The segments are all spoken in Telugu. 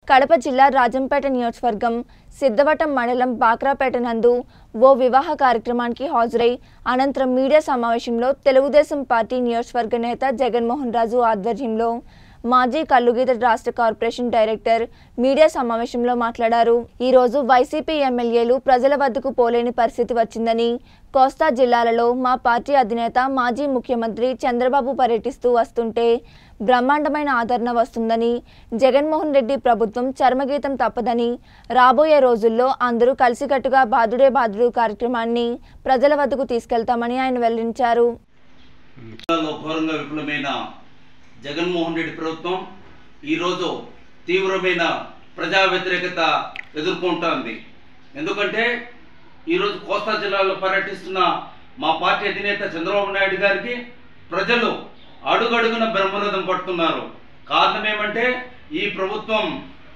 కడప జిల్లా రాజంపేట నియోజకవర్గం సిద్ధవటం మండలం బాక్రాపేట నందు ఓ వివాహ కార్యక్రమానికి హాజరై అనంతరం మీడియా సమావేశంలో తెలుగుదేశం పార్టీ నియోజకవర్గ నేత జగన్మోహన్ రాజు ఆధ్వర్యంలో మాజీ కల్లుగీత రాష్ట్ర కార్పొరేషన్ డైరెక్టర్ మీడియా సమావేశంలో మాట్లాడారు ఈ రోజు వైసీపీ ఎమ్మెల్యేలు ప్రజల వద్దకు పోలేని పరిస్థితి వచ్చిందని కోస్తా జిల్లాలలో మా పార్టీ అధినేత మాజీ ముఖ్యమంత్రి చంద్రబాబు పర్యటిస్తూ వస్తుంటే బ్రహ్మాండమైన ఆదరణ వస్తుందని జగన్మోహన్ రెడ్డి ప్రభుత్వం చర్మగీతం తప్పదని రాబోయే రోజుల్లో అందరూ కలిసికట్టుగా బాదుడే బాదుడు కార్యక్రమాన్ని ప్రజల వద్దకు తీసుకెళ్తామని ఆయన వెల్లడించారు జిల్లాలో ఘోరంగా విఫలమైన జగన్మోహన్ రెడ్డి ప్రభుత్వం ఈరోజు తీవ్రమైన ప్రజా వ్యతిరేకత ఎదుర్కొంటోంది ఎందుకంటే ఈరోజు కోస్తా జిల్లాలో పర్యటిస్తున్న మా పార్టీ అధినేత చంద్రబాబు నాయుడు గారికి ప్రజలు అడుగడుగున బ్రహ్మరథం పడుతున్నారు కారణం ఏమంటే ఈ ప్రభుత్వం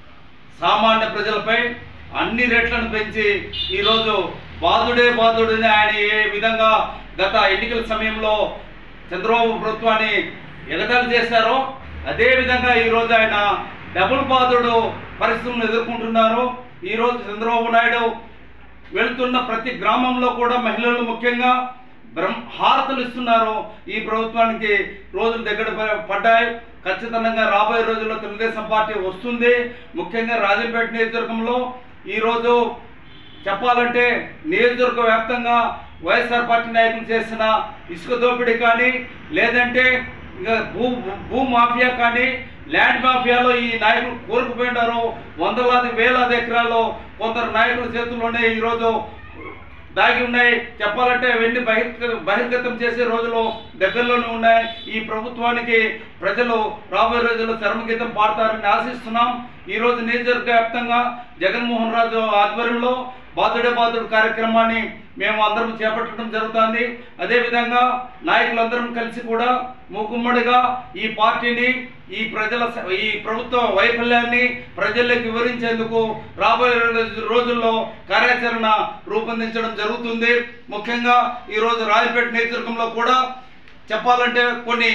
సామాన్య ప్రజలపై అన్ని రేట్లను పెంచి ఈరోజు బాధుడే బాధుడని ఆయన ఏ విధంగా గత ఎన్నికల సమయంలో చంద్రబాబు ప్రభుత్వాన్ని ఎగతాళి చేశారో అదే విధంగా ఈరోజు ఆయన డబుల్ బాధుడు పరిస్థితులను ఎదుర్కొంటున్నారు ఈరోజు చంద్రబాబు నాయుడు వెళ్తున్న ప్రతి గ్రామంలో కూడా మహిళలు ముఖ్యంగా బ్రహ్మ హారతలు ఇస్తున్నారు ఈ ప్రభుత్వానికి రోజులు దగ్గర ప- పడ్డాయి ఖచ్చితంగా రాబోయే రోజుల్లో తెలుగుదేశం పార్టీ వస్తుంది ముఖ్యంగా రాజంపేట నియోజకవర్గంలో ఈరోజు చెప్పాలంటే నియోజకవర్గ వ్యాప్తంగా వైఎస్ఆర్ పార్టీ నాయకులు చేసిన ఇసుక దోపిడీ కానీ లేదంటే ఇంకా భూ భూ మాఫియా కానీ ల్యాండ్ మాఫియాలో ఈ నాయకులు కోరుకుపోయినారు వందలాది వేలాది ఎకరాల్లో కొందరు నాయకుల చేతుల్లోనే ఈరోజు దాగి ఉన్నాయి చెప్పాలంటే అవన్నీ బహిర్గ బహిర్గతం చేసే రోజులు దగ్గరలోనే ఉన్నాయి ఈ ప్రభుత్వానికి ప్రజలు రాబోయే రోజుల్లో చర్మగీతం పాడతారని ఆశిస్తున్నాం ఈ రోజు నియోజకవర్గ వ్యాప్తంగా జగన్మోహన్ రాజు ఆధ్వర్యంలో బాధుడే బాధుడు కార్యక్రమాన్ని మేము అందరం చేపట్టడం జరుగుతుంది అదేవిధంగా నాయకులందరం కలిసి కూడా మూకుమ్మడిగా ఈ పార్టీని ఈ ప్రజల స- ఈ ప్రభుత్వ వైఫల్యాన్ని ప్రజలకు వివరించేందుకు రాబోయే రోజు- రోజుల్లో కార్యాచరణ రూపొందించడం జరుగుతుంది ముఖ్యంగా ఈరోజు రాజపేట నియోజకవర్గంలో కూడా చెప్పాలంటే కొన్ని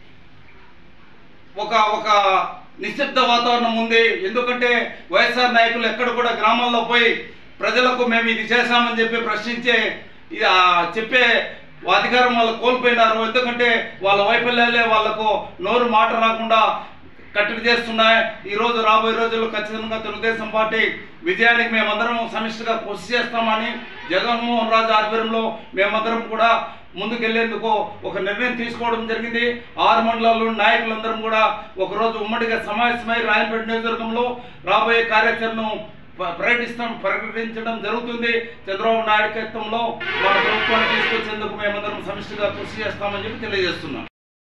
ఒక ఒక నిశ్శబ్ద వాతావరణం ఉంది ఎందుకంటే వైఎస్ఆర్ నాయకులు ఎక్కడ కూడా గ్రామాల్లో పోయి ప్రజలకు మేము ఇది చేశామని చెప్పి ప్రశ్నించే ఇది, ఆ, చెప్పే అధికారం వాళ్ళు కోల్పోయినారు ఎందుకంటే వాళ్ళ వైఫల్యాలే వాళ్ళకు నోరు మాట రాకుండా కట్టడి చేస్తున్నాయి ఈ రోజు రాబోయే రోజుల్లో ఖచ్చితంగా తెలుగుదేశం పార్టీ విజయానికి మేమందరం సమిష్టిగా కృషి చేస్తామని జగన్మోహన్ రాజు ఆధ్వర్యంలో మేమందరం కూడా ముందుకెళ్లేందుకు ఒక నిర్ణయం తీసుకోవడం జరిగింది ఆరు మండలాల్లో నాయకులందరం కూడా ఒకరోజు ఉమ్మడిగా సమావేశమై రాయపేట నియోజకవర్గంలో రాబోయే కార్యాచరణను ప- ప్రకటిస్తాం ప్రకటించడం జరుగుతుంది చంద్రబాబు నాయుడు నాయకత్వంలో మన ప్రభుత్వాన్ని తీసుకొచ్చేందుకు మేమందరం సమిష్టిగా కృషి చేస్తామని చెప్పి తెలియజేస్తున్నాం